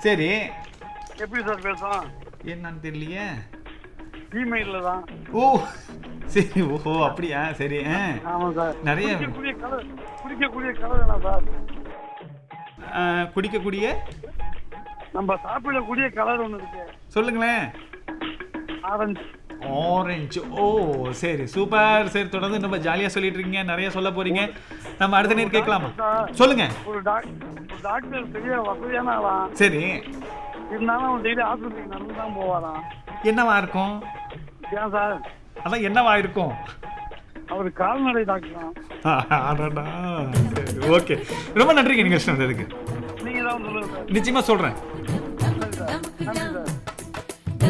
சரி எப்படி சார் பேசும் என்னன்னு தெரியலையே இமெயிலில் தான் ஓ சரி ஓஹோ அப்படியா சரி ஆ. ஆமாம் சார் நிறைய குடிக்கக்கூடிய கலர் குடிக்கக்கூடிய கலர் என்ன சார் ஆ, குடிக்கக்கூடிய நம்ம சாப்பிடக்கூடிய கலர் ஒன்று இருக்கு சொல்லுங்களேன் ஆரஞ்சு ஆரஞ்சு ஓ சரி சூப்பர் சரி தொடர்ந்து நம்ம ஜாலியாக சொல்லிட்டு இருக்கீங்க நிறைய சொல்ல போறீங்க நம்ம அடுத்த நேரம் கேட்கலாமா சொல்லுங்க ஒரு டாக் ஒரு டாக்டர் பெரிய வசதியான ஆளாம் சரி இருந்தாலும் அவன் டெய்லி ஆஸ்பத்திரிக்கு நடந்து தான் போவாராம் என்னவா இருக்கும் ஏன் சார் அதான் என்னவா இருக்கும் அவர் கால்நடை டாக்டர் தான் அடடா சரி ஓகே ரொம்ப நன்றிங்க நீங்கள் வந்ததுக்கு நீங்கள் தான் சொல்லுங்கள் சார் நிச்சயமா சொல்றேன் சரி சார் நன்றி